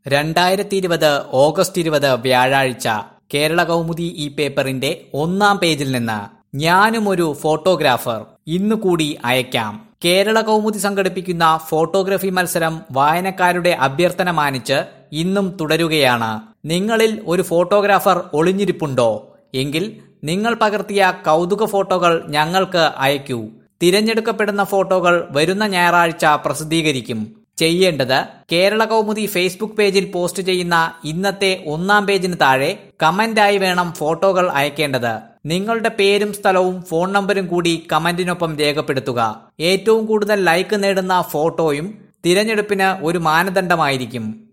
രണ്ടായിരത്തി ഇരുപത് ഓഗസ്റ്റ് ഇരുപത് വ്യാഴാഴ്ച കേരള കൗമുദി ഈ പേപ്പറിന്റെ ഒന്നാം പേജിൽ നിന്ന് ഞാനും ഒരു ഫോട്ടോഗ്രാഫർ ഇന്നു കൂടി അയക്കാം കേരള കൗമുദി സംഘടിപ്പിക്കുന്ന ഫോട്ടോഗ്രഫി മത്സരം വായനക്കാരുടെ അഭ്യർത്ഥന മാനിച്ച് ഇന്നും തുടരുകയാണ് നിങ്ങളിൽ ഒരു ഫോട്ടോഗ്രാഫർ ഒളിഞ്ഞിരിപ്പുണ്ടോ എങ്കിൽ നിങ്ങൾ പകർത്തിയ കൗതുക ഫോട്ടോകൾ ഞങ്ങൾക്ക് അയക്കൂ തിരഞ്ഞെടുക്കപ്പെടുന്ന ഫോട്ടോകൾ വരുന്ന ഞായറാഴ്ച പ്രസിദ്ധീകരിക്കും ചെയ്യേണ്ടത് കേരള കൗമുദി ഫേസ്ബുക്ക് പേജിൽ പോസ്റ്റ് ചെയ്യുന്ന ഇന്നത്തെ ഒന്നാം പേജിന് താഴെ കമന്റായി വേണം ഫോട്ടോകൾ അയക്കേണ്ടത് നിങ്ങളുടെ പേരും സ്ഥലവും ഫോൺ നമ്പരും കൂടി കമന്റിനൊപ്പം രേഖപ്പെടുത്തുക ഏറ്റവും കൂടുതൽ ലൈക്ക് നേടുന്ന ഫോട്ടോയും തിരഞ്ഞെടുപ്പിന് ഒരു മാനദണ്ഡമായിരിക്കും